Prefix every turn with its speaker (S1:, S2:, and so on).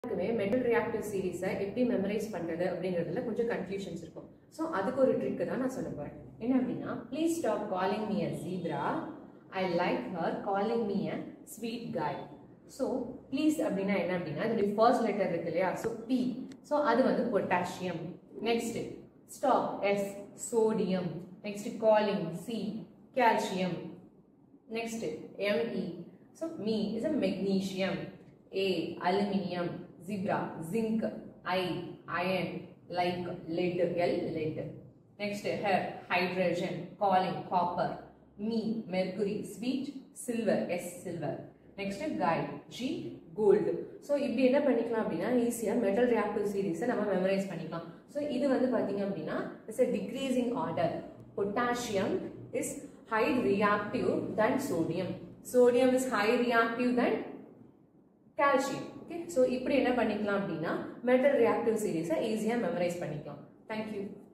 S1: எல்லாருக்குமே metal reactive சீரீஸை எப்படி மெமரைஸ் பண்ணுறது அப்படிங்கிறதுல கொஞ்சம் கன்ஃபியூஷன்ஸ் இருக்கும் ஸோ அதுக்கு ஒரு ட்ரிக்கு தான் நான் சொல்ல போகிறேன் என்ன அப்படின்னா please stop calling me a zebra I like her calling me a sweet guy so please அப்படின்னா என்ன அப்படின்னா இதோடைய ஃபர்ஸ்ட் லெட்டர் இருக்கு இல்லையா ஸோ பி ஸோ அது வந்து potassium next stop S sodium next calling C calcium Next, Me. So, me is a magnesium. A, aluminium. Zebra, zinc. I, iron. Like, lead. L, lead. Next, her, hydrogen. Calling, copper. Me, mercury. Sweet, silver. S, silver. Next guy G gold so இப்படி என்ன பண்ணிக்கலாம் அப்படின்னா ஈஸியாக metal reactive சீரீஸை நம்ம memorise பண்ணிக்கலாம் so இது வந்து பார்த்தீங்க அப்படின்னா it's a decreasing order potassium is high reactive than sodium. Sodium is high reactive than calcium. Okay, so இப்படி என்ன பண்ணிக்கலாம் அப்படின்னா மெட்டல் ரியாக்டிவ் சீரீஸை ஈஸியாக மெமரைஸ் பண்ணிக்கலாம் தேங்க்யூ